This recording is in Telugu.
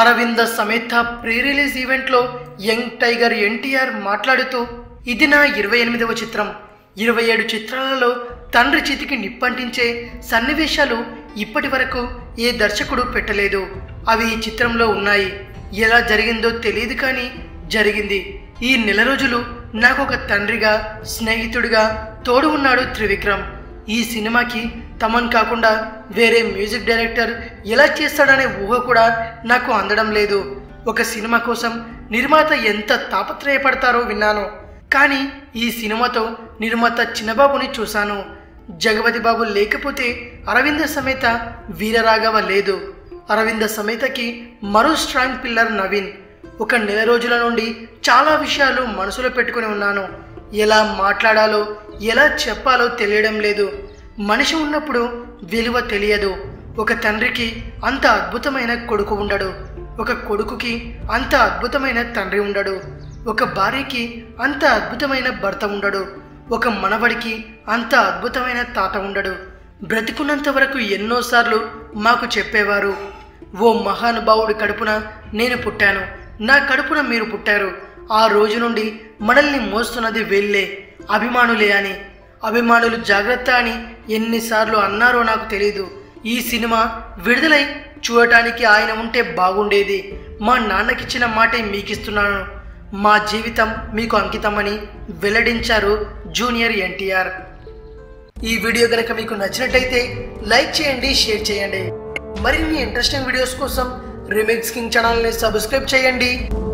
అరవింద సమేత ప్రీ రిలీజ్ ఈవెంట్లో యంగ్ టైగర్ ఎన్టీఆర్ మాట్లాడుతూ ఇది నా ఇరవై ఎనిమిదవ చిత్రం ఇరవై ఏడు చిత్రాలలో తండ్రి చేతికి నిప్పంటించే సన్నివేశాలు ఇప్పటి వరకు ఏ దర్శకుడు పెట్టలేదు అవి ఈ చిత్రంలో ఉన్నాయి ఎలా జరిగిందో తెలియదు కానీ జరిగింది ఈ నెల రోజులు నాకు ఒక తండ్రిగా స్నేహితుడిగా తోడు ఉన్నాడు త్రివిక్రమ్ ఈ సినిమాకి తమన్ కాకుండా వేరే మ్యూజిక్ డైరెక్టర్ ఎలా చేస్తాడనే ఊహ కూడా నాకు అందడం లేదు ఒక సినిమా కోసం నిర్మాత ఎంత తాపత్రయపడతారో విన్నాను కానీ ఈ సినిమాతో నిర్మాత చిన్నబాబుని చూశాను జగపతి బాబు లేకపోతే అరవింద సమేత వీరరాఘవ లేదు అరవింద సమేతకి మరో స్ట్రాంగ్ పిల్లర్ నవీన్ ఒక నెల రోజుల నుండి చాలా విషయాలు మనసులో పెట్టుకుని ఉన్నాను ఎలా మాట్లాడాలో ఎలా చెప్పాలో తెలియడం లేదు మనిషి ఉన్నప్పుడు విలువ తెలియదు ఒక తండ్రికి అంత అద్భుతమైన కొడుకు ఉండడు ఒక కొడుకుకి అంత అద్భుతమైన తండ్రి ఉండడు ఒక భార్యకి అంత అద్భుతమైన భర్త ఉండడు ఒక మనవడికి అంత అద్భుతమైన తాత ఉండడు బ్రతికున్నంత వరకు ఎన్నోసార్లు మాకు చెప్పేవారు ఓ మహానుభావుడి కడుపున నేను పుట్టాను నా కడుపున మీరు పుట్టారు ఆ రోజు నుండి మనల్ని మోస్తున్నది వెళ్ళే అభిమానులే అని అభిమానులు జాగ్రత్త అని ఎన్నిసార్లు అన్నారో నాకు తెలీదు ఈ సినిమా విడుదలై చూడటానికి ఆయన ఉంటే బాగుండేది మా నాన్నకిచ్చిన మాటే మీకిస్తున్నాను మా జీవితం మీకు అంకితమని వెల్లడించారు జూనియర్ ఎన్టీఆర్ ఈ వీడియో కనుక మీకు నచ్చినట్టయితే లైక్ చేయండి షేర్ చేయండి మరిన్ని ఇంట్రెస్టింగ్ వీడియోస్ కోసం రిమిక్స్ కింగ్ ఛానల్ని సబ్స్క్రైబ్ చేయండి